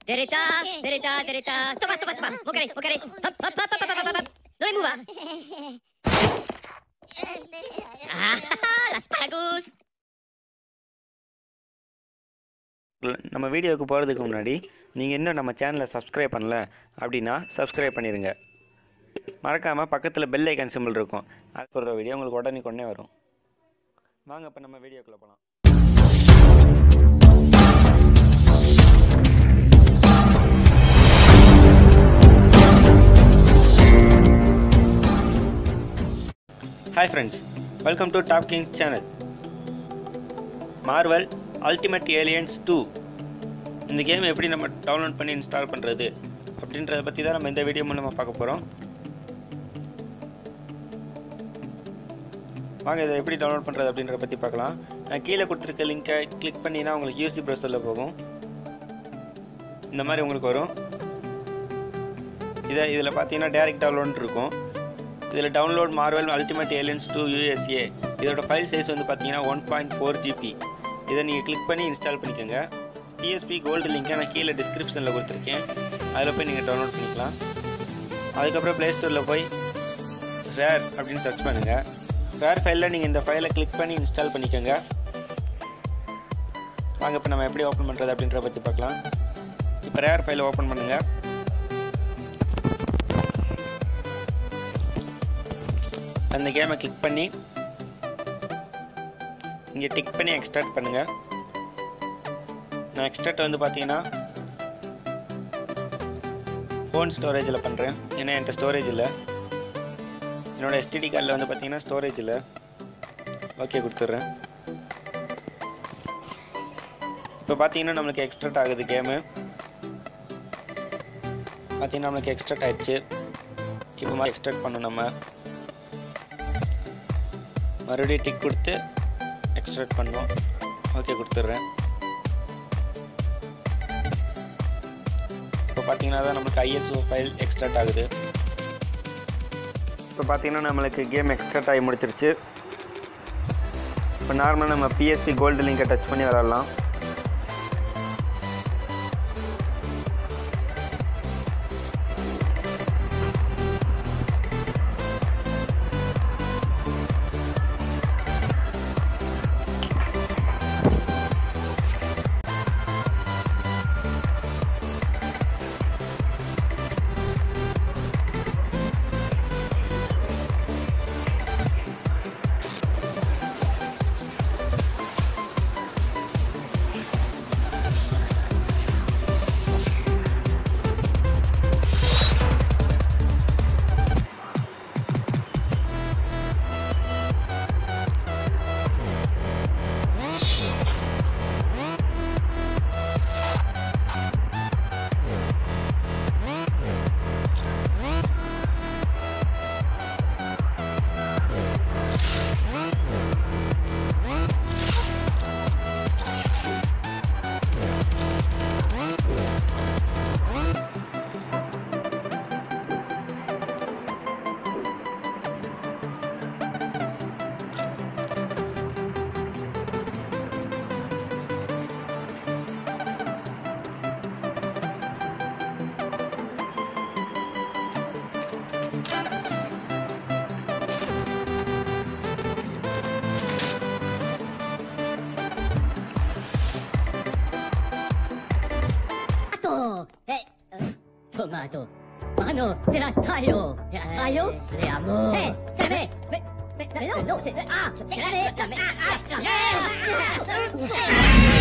Derita, derita, derita. Stoppa, stoppa, stoppa. Mo kare, mo kare. Hopp, hopp, hopp, hopp, hopp, hopp, hopp. Non muova. Ah, l'asparagus. நம்ம வீடியோவுக்கு போகிறதுக்கு முன்னாடி நீங்கள் இன்னும் நம்ம சேனலை சப்ஸ்கிரைப் பண்ணல அப்படின்னா சப்ஸ்கிரைப் பண்ணிடுங்க மறக்காமல் பக்கத்தில் பெல் ஐக்கான் சிம்பிள் இருக்கும் அது போடுற வீடியோ உங்களுக்கு உடனே கொண்டே வரும் வாங்க இப்போ நம்ம வீடியோக்குள்ளே போகலாம் hi friends welcome to top king channel Marvel ultimate aliens two இந்த கேம் எப்படி நம்ம டவுன்லோட் பண்ணி இன்ஸ்டால் பண்ணுறது அப்படின்றத பற்றி தான் நம்ம இந்த வீடியோ மூலமாக பார்க்க போகிறோம் வாங்க இதை எப்படி டவுன்லோட் பண்ணுறது அப்படின்றத பற்றி பார்க்கலாம் நான் கீழே கொடுத்துருக்க லிங்கை கிளிக் பண்ணினா உங்களுக்கு யூசி ப்ரௌசரில் போகும் இந்த மாதிரி உங்களுக்கு வரும் இதை இதில் பார்த்தீங்கன்னா டேரெக்ட் டவுன்லோட் இருக்கும் இதில் download Marvel ultimate aliens two USA இதோட ஃபைல் சைஸ் வந்து பார்த்தீங்கன்னா ஒன் பாயிண்ட் ஃபோர் ஜிபி இதை நீங்கள் கிளிக் பண்ணி இன்ஸ்டால் பண்ணிக்கோங்க டிஎஸ்பி கோல்டு லிங்கை நான் கீழே டிஸ்கிரிப்ஷனில் கொடுத்துருக்கேன் அதில் போய் நீங்கள் டவுன்லோட் பண்ணிக்கலாம் அதுக்கப்புறம் ப்ளே ஸ்டோரில் போய் ரேர் அப்படின்னு சர்ச் பண்ணுங்கள் ரேர் ஃபைலில் நீங்கள் இந்த ஃபைலை கிளிக் பண்ணி இன்ஸ்டால் பண்ணிக்கோங்க வாங்க இப்போ நம்ம எப்படி ஓப்பன் பண்ணுறது அப்படின்றத பற்றி பார்க்கலாம் இப்போ ரேர் ஃபைலை ஓப்பன் பண்ணுங்கள் அந்த கேமை கிளிக் பண்ணி இங்கே டிக் பண்ணி எக்ஸ்ட்ராக்ட் பண்ணுங்கள் நான் எக்ஸ்ட்ராக்ட் வந்து பார்த்தீங்கன்னா ஃபோன் ஸ்டோரேஜில் பண்ணுறேன் ஏன்னா என்கிட்ட ஸ்டோரேஜ் இல்லை என்னோடய எஸ்டிடி கார்டில் வந்து பார்த்தீங்கன்னா ஸ்டோரேஜ் இல்லை ஓகே கொடுத்துட்றேன் இப்போ பார்த்தீங்கன்னா நம்மளுக்கு எக்ஸ்ட்ராக்ட் ஆகுது கேமு பார்த்தீங்கன்னா நம்மளுக்கு எக்ஸ்ட்ராக்ட் ஆயிடுச்சு இப்போ மாதிரி எக்ஸ்ட்ராக்ட் பண்ணணும் நம்ம மறுபடியும் டிக் கொடுத்து எக்ஸ்ட்ராக்ட் பண்ணுவோம் ஓகே கொடுத்துட்றேன் இப்போ பார்த்தீங்கன்னா தான் நம்மளுக்கு ஐஎஸ்ஓ ஃபைல் எக்ஸ்ட்ராக்ட் ஆகுது இப்போ பார்த்தீங்கன்னா நம்மளுக்கு கேம் எக்ஸ்ட்ராக்ட் ஆகி முடிச்சிருச்சு இப்போ நார்மலாக நம்ம பிஎஸ்பி கோல்டு லிங்கை டச் பண்ணி விளாட்லாம் Tomato. Eh, eh, tomato. Mano, será tallo. ¿Era tallo? De amor. Eh, espérame. Ve- ve- No, no, se- ah, espérame. Dame- ah, ah, ah, ah, ah, ah,